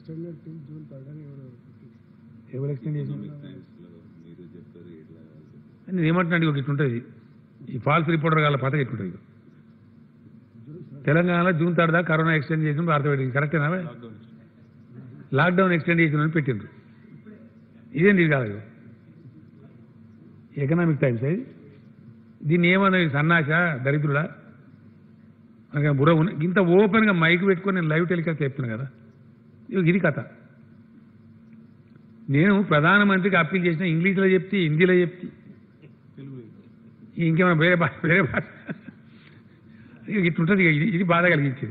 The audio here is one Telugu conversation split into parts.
ఎక్స్టెండెడ్ టిల్ జూన్ థర్డ్ అని ఎవరు ఎవరు ఎక్స్టెండ్ చేసిన టైమ్స్లో మీరు చెప్తారు ఎట్లా కావాలి నేను ఏమంటున్నాను ఒక ఇట్లుంటుంది ఈ ఫాల్స్ రిపోర్టర్ గాల పథకం ఇట్లుంటుంది తెలంగాణలో జూన్ థర్డ్ దాకా కరోనా ఎక్స్టెండ్ చేసిన అర్థపెట్టింది కరెక్టేనా లాక్డౌన్ ఎక్స్టెండ్ చేసిన పెట్టిండ్రు ఇదేంటి ఇది కాదు ఎకనామిక్ టైమ్స్ అది దీన్ని ఏమన్నా సన్నాస దరిద్రుడా మనకి బుర్ర ఉన్న ఇంత ఓపెన్గా మైక్ పెట్టుకొని నేను లైవ్ టెలికాస్ట్ చెప్తున్నా కదా ఇగో ఇది కథ నేను ప్రధానమంత్రికి అప్పీల్ చేసిన ఇంగ్లీష్లో చెప్తే హిందీలో చెప్తే ఇంకేమైనా వేరే భాష వేరే భాష ఇక ఇట్లుంటుంది ఇక ఇది ఇది బాధ కలిగించేది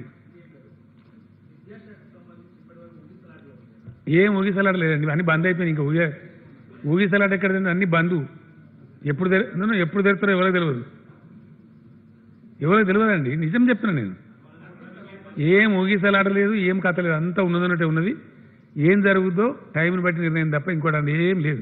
ఏం ఊగిసలాట లేదండి అన్ని బంద్ అయిపోయినాయి ఇంకా ఊగే ఊగిసలాట ఎక్కడ తింది అన్ని బంధు ఎప్పుడు తెర నన్ను ఎప్పుడు తెరుతారో ఎవరో తెలియదు ఎవరో తెలియదండి నిజం చెప్తున్నా నేను ఏం ఊగిసలాట లేదు ఏం కథ లేదు అంతా ఉన్నదన్నట్టే ఉన్నది ఏం జరుగుద్దో టైంని బట్టి నిర్ణయం తప్ప ఇంకోటి అది ఏం లేదు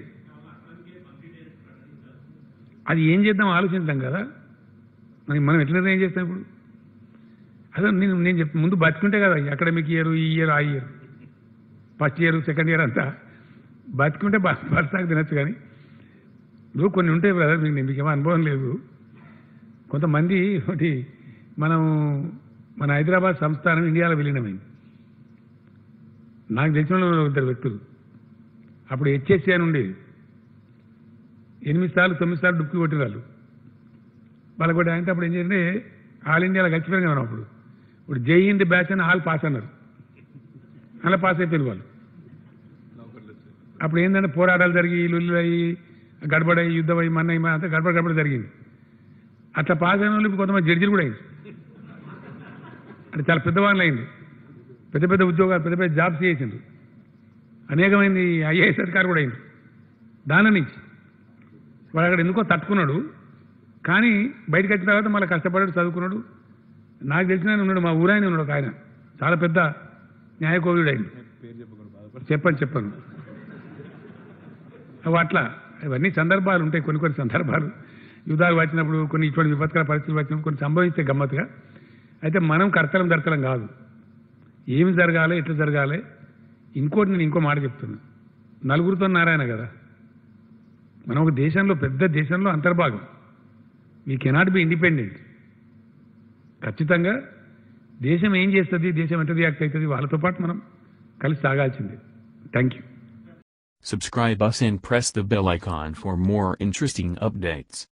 అది ఏం చేద్దాం ఆలోచిద్దాం కదా మరి మనం ఎట్లా నిర్ణయం చేస్తాం ఇప్పుడు అదే నేను నేను చెప్ ముందు బతుకుంటే కదా అకాడమిక్ ఇయర్ ఈ ఇయర్ ఆ year first year second year అంతా బతుకుంటే బతసాక తినచ్చు కానీ నువ్వు కొన్ని ఉంటాయి బ్రదర్ మీకు నేను మీకేమో అనుభవం లేదు కొంతమంది ఒకటి మనం మన హైదరాబాద్ సంస్థానం ఇండియాలో విలీనమైంది నాకు తెలిసిన వాళ్ళు ఇద్దరు వ్యక్తులు అప్పుడు హెచ్ఎస్సి అని ఉండేది ఎనిమిది సార్లు తొమ్మిది సార్లు డుక్కి కొట్టిన వాళ్ళు వాళ్ళకి కూడా అంటే అప్పుడు ఏం చేయండి ఆల్ ఇండియాలో కలిసిపోయారు కదా అప్పుడు ఇప్పుడు జై హింద్ బ్యాచ్ అని ఆల్ పాస్ అన్నారు అలా పాస్ అయిపోయిన వాళ్ళు అప్పుడు ఏంటంటే పోరాటాలు జరిగి లుల్లు అయ్యి గడబడయి యుద్ధం అయ్యి మన్న అయ్యి అంతా గడబడ గడబడ జరిగింది అట్లా పాస్ అయిన వాళ్ళు ఇప్పుడు కొంతమంది జడ్జిలు కూడా అయింది అంటే చాలా పెద్దవాళ్ళు అయింది పెద్ద పెద్ద ఉద్యోగాలు పెద్ద పెద్ద జాబ్స్ చేసిండ్రు అనేకమైంది ఐఏఎస్ అధికారి కూడా అయింది దాని నుంచి వాడు అక్కడ ఎందుకో తట్టుకున్నాడు కానీ బయటకు వచ్చిన తర్వాత మళ్ళీ కష్టపడాడు చదువుకున్నాడు నాకు తెలిసిన ఆయన ఉన్నాడు మా ఊరాయన ఉన్నాడు ఒక ఆయన చాలా పెద్ద న్యాయకోవిడు అయింది పేరు చెప్పకుండా బాధపడి చెప్పను చెప్పను అవి అట్లా ఇవన్నీ సందర్భాలు ఉంటాయి కొన్ని కొన్ని సందర్భాలు యుద్ధాలు వచ్చినప్పుడు కొన్ని ఇటువంటి విపత్కర పరిస్థితులు వచ్చినప్పుడు కొన్ని సంభవిస్తే గమ్మత్తుగా అయితే మనం కర్తలం దర్తలం కాదు ఏమి జరగాలి ఎట్లా జరగాలి ఇంకోటి నేను ఇంకో మాట చెప్తున్నా నలుగురితో నారాయణ కదా మనం ఒక దేశంలో పెద్ద దేశంలో అంతర్భాగం వీ కెనాట్ బి ఇండిపెండెంట్ ఖచ్చితంగా దేశం ఏం చేస్తుంది దేశం ఎంత రియాక్ట్ అవుతుంది వాళ్ళతో పాటు మనం కలిసి సాగాల్సిందే thank you Subscribe us and press the bell icon for more interesting updates.